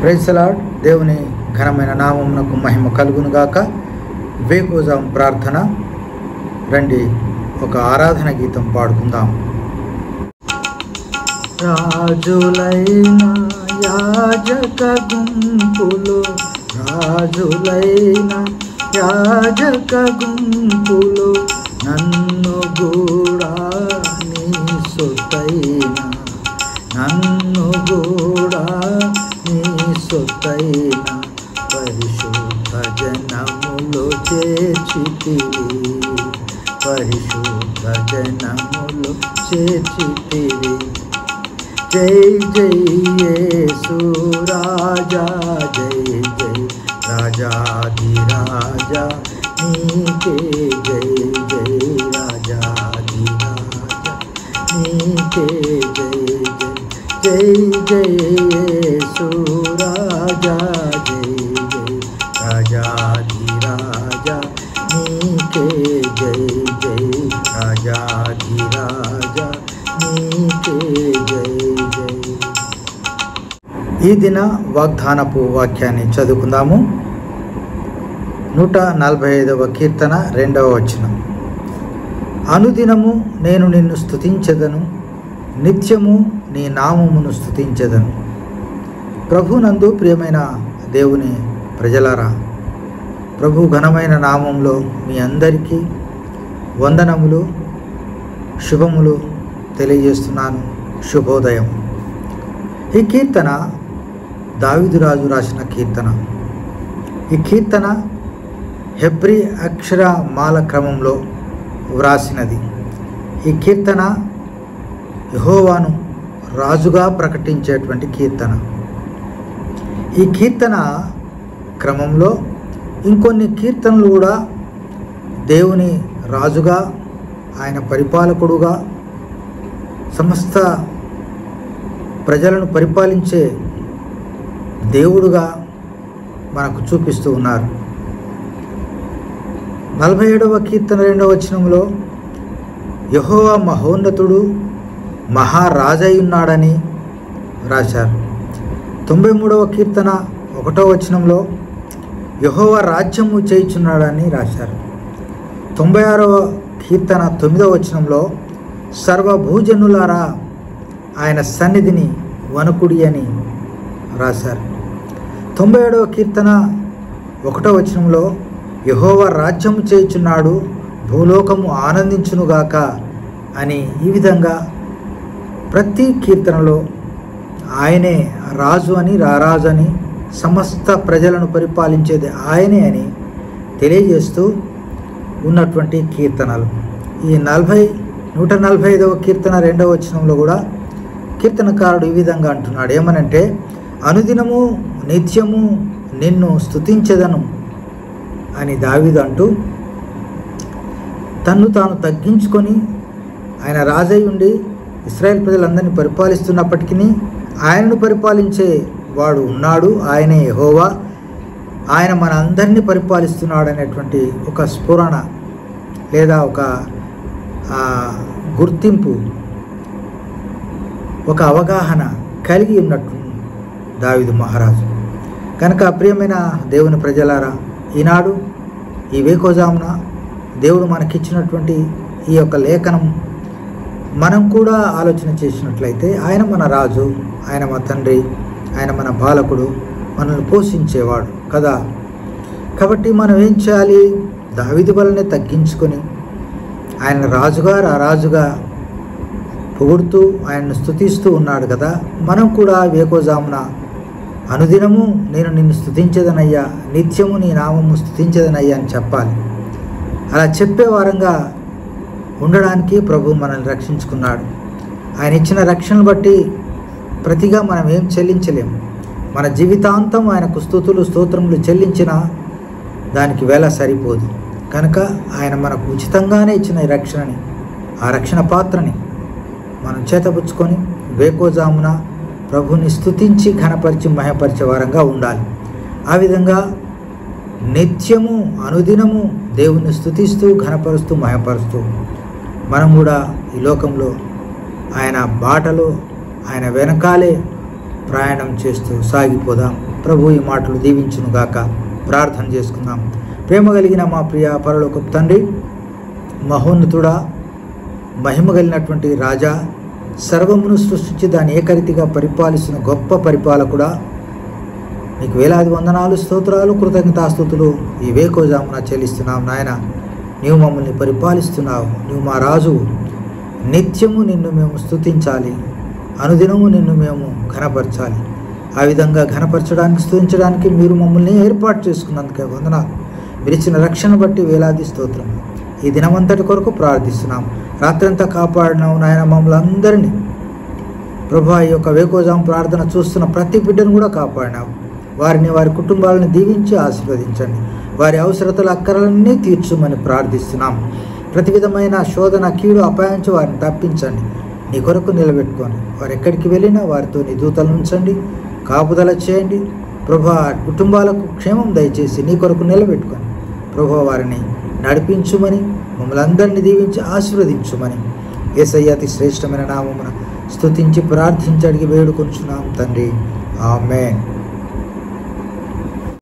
ప్రైసలాడ్ దేవుని ఘనమైన నామమునకు మహిమ కలుగునుగాక వేకోజాం ప్రార్థన రండి ఒక ఆరాధన గీతం పాడుకుందాం రాజులైన యాజక గుంపులు రాజులైన యాజక గుంపులు నన్ను కూడా నీ సొత్తైన నన్ను కూడా నీ సొత్తైన పరిశుద్ధ జనములో చేర్చితివి పరిశుద్ధ జనములో చేర్చితివి జై జై యేసు రాజా జై జై రాజాది రాజా నీకే జై జై రాజాది రాజా నీకే జై జై జై జై యేసు రాజా జై జై రాజాది రాజా నీకే జై జై రాజాది రాజా నీకే జై జై ఈ దిన వాగ్దానపు వాక్యాన్ని చదువుకుందాము నూట నలభై ఐదవ కీర్తన రెండవ వచనం అనుదినము నేను నిన్ను స్తుతించదను నిత్యము నీ నామమును స్తుతించదను ప్రభునందు ప్రియమైన దేవుని ప్రజలారా ప్రభు ఘనమైన నామంలో మీ అందరికీ వందనములు శుభములు తెలియజేస్తున్నాను శుభోదయం ఈ కీర్తన దావిదురాజు రాసిన కీర్తన ఈ కీర్తన హెబ్రి అక్షర మాల క్రమంలో వ్రాసినది ఈ కీర్తన యహోవాను రాజుగా ప్రకటించేటువంటి కీర్తన ఈ కీర్తన క్రమంలో ఇంకొన్ని కీర్తనలు కూడా దేవుని రాజుగా ఆయన పరిపాలకుడుగా సమస్త ప్రజలను పరిపాలించే దేవుడుగా మనకు చూపిస్తూ ఉన్నారు నలభై ఏడవ కీర్తన రెండవ వచనంలో యహోవా మహోన్నతుడు మహారాజై ఉన్నాడని రాశారు తొంభై మూడవ కీర్తన ఒకటో వచనంలో యహోవా రాజ్యము చేయుచున్నాడని రాశారు తొంభై ఆరవ కీర్తన తొమ్మిదవ వచనంలో సర్వభూజనులారా ఆయన సన్నిధిని వణుకుడి అని రాశారు తొంభై ఏడవ కీర్తన ఒకటో వచనంలో యహోవ రాజ్యము చేయుచున్నాడు భూలోకము ఆనందించునుగాక అని ఈ విధంగా ప్రతి కీర్తనలో ఆయనే రాజు అని రారాజు అని సమస్త ప్రజలను పరిపాలించేది ఆయనే అని తెలియజేస్తూ ఉన్నటువంటి కీర్తనలు ఈ నలభై నూట నలభై ఐదవ కీర్తన రెండవ వచనంలో కూడా కీర్తనకారుడు ఈ విధంగా అంటున్నాడు ఏమనంటే అనుదినము నిత్యము నిన్ను స్తుతించదను అని దావీదు అంటూ తన్ను తాను తగ్గించుకొని ఆయన రాజై ఉండి ఇస్రాయేల్ ప్రజలందరినీ పరిపాలిస్తున్నప్పటికీ ఆయనను పరిపాలించే వాడు ఉన్నాడు ఆయనే యెహోవా ఆయన మన అందరినీ పరిపాలిస్తున్నాడు అనేటువంటి ఒక స్ఫురణ లేదా ఒక ఆ, గుర్తింపు ఒక అవగాహన కలిగి ఉన్నట్టు దావిదు మహారాజు కనుక ప్రియమైన దేవుని ప్రజలారా ఈనాడు ఈ వేకోజామున దేవుడు మనకిచ్చినటువంటి ఈ యొక్క లేఖనం మనం కూడా ఆలోచన చేసినట్లయితే ఆయన మన రాజు ఆయన మన తండ్రి ఆయన మన బాలకుడు మనల్ని పోషించేవాడు కదా కాబట్టి మనం ఏం చేయాలి దావిది వలనే తగ్గించుకొని ఆయన రాజుగా రారాజుగా పొగుడుతూ ఆయన్ను స్తుతిస్తూ ఉన్నాడు కదా మనం కూడా వేకోజామున అనుదినము నేను నిన్ను స్తుతించదనయ్యా నిత్యము నీ నామము స్తుతించదనయ్యా అని చెప్పాలి అలా చెప్పే వారంగా ఉండడానికి ప్రభు మనల్ని రక్షించుకున్నాడు ఆయన ఇచ్చిన రక్షణను బట్టి ప్రతిగా మనం ఏం చెల్లించలేము మన జీవితాంతం ఆయనకు స్తుతులు స్తోత్రములు చెల్లించిన దానికి వేళ సరిపోదు కనుక ఆయన మనకు ఉచితంగానే ఇచ్చిన ఈ రక్షణని ఆ రక్షణ పాత్రని మనం చేతపుచ్చుకొని వేకోజామున ప్రభుని స్తుతించి ఘనపరిచి మహపరిచే వారంగా ఉండాలి ఆ విధంగా నిత్యము అనుదినము దేవుని స్తుతిస్తూ ఘనపరుస్తూ మహపరుస్తూ మనం కూడా ఈ లోకంలో ఆయన బాటలో ఆయన వెనకాలే ప్రయాణం చేస్తూ సాగిపోదాం ప్రభు ఈ మాటలు దీవించునుగాక ప్రార్థన చేసుకుందాం ప్రేమ కలిగిన మా ప్రియ పరలోకపు తండ్రి మహోన్నతుడా మహిమ కలిగినటువంటి రాజా సర్వమును సృష్టించి దాని ఏకరీతిగా పరిపాలిస్తున్న గొప్ప పరిపాలకుడా నీకు వేలాది వందనాలు స్తోత్రాలు కృతజ్ఞతాస్తుతులు ఈ వేకోజామున చెల్లిస్తున్నావు నాయన నీవు మమ్మల్ని పరిపాలిస్తున్నావు నీవు మా రాజు నిత్యము నిన్ను మేము స్తుతించాలి అనుదినము నిన్ను మేము ఘనపరచాలి ఆ విధంగా ఘనపరచడానికి స్తుతించడానికి మీరు మమ్మల్ని ఏర్పాటు చేసుకున్నందుకే వందనాలు మీరు ఇచ్చిన రక్షణ బట్టి వేలాది స్తోత్రం ఈ దినమంతటి కొరకు ప్రార్థిస్తున్నాం రాత్రంతా కాపాడినావు నాయన మమ్మల్ని అందరినీ ప్రభా ఈ యొక్క వేకోజాం ప్రార్థన చూస్తున్న ప్రతి బిడ్డను కూడా కాపాడినావు వారిని వారి కుటుంబాలను దీవించి ఆశీర్వదించండి వారి అవసరతల అక్కరలన్నీ తీర్చుమని ప్రార్థిస్తున్నాం ప్రతి విధమైన శోధన కీడు అపాయించి వారిని తప్పించండి నీ కొరకు నిలబెట్టుకోండి వారు ఎక్కడికి వెళ్ళినా వారితో నీ దూతలు ఉంచండి కాపుదల చేయండి ప్రభా కుటుంబాలకు క్షేమం దయచేసి నీ కొరకు నిలబెట్టుకోండి ప్రభా వారిని నడిపించుమని మమ్మల్ని అందరినీ దీవించి ఆశీర్వదించుమని ఏసయ్య అతి శ్రేష్టమైన నామమున స్తుతించి ప్రార్థించి అడిగి వేడుకొంచున్నాం తండ్రి ఆమెన్